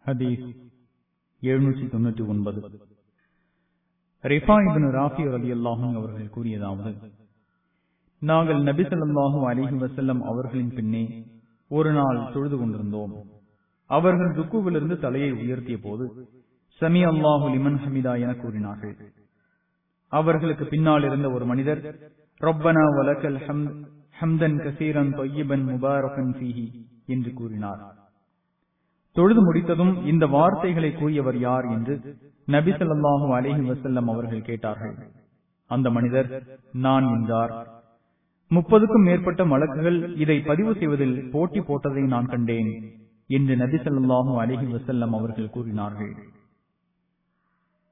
ஹதீஸ் எழுநூற்றி தொன்னூற்றி ஒன்பது ரிஃபா இபின் ராஃபி அலி அல்லாஹும் அவர்கள் கூறியதாவது நாங்கள் நபி ஸல்லல்லாஹு அலைஹி வஸல்லம் அவர்களின் பின்னே ஒரு நாள் தொழுது கொண்டிருந்தோம் அவர்கள் ருக்குவிலிருந்து தலையை உயர்த்திய போது சமி அல்லாஹு லிமன் ஹமிதா என கூறினார்கள் அவர்களுக்கு பின்னால் இருந்த ஒரு மனிதர் ரொப்பனா வலக்கல் ஹம்த் ஹம்தன் கசீரன் தொய்யபன் முபாரகன் ஃபீஹி என்று கூறினார் தொழுது முடித்ததும் இந்த வார்த்தைகளை கூறியவர் யார் என்று நபி ஸல்லல்லாஹு அலைஹி வஸல்லம் அவர்கள் கேட்டார்கள் அந்த மனிதர் நான் என்றார் முப்பதுக்கும் மேற்பட்ட வழக்குகள் இதை பதிவு செய்வதில் போட்டி போட்டதை நான் கண்டேன் என்று நபி ஸல்லல்லாஹு அலைஹி வஸல்லம் அவர்கள் கூறினார்கள்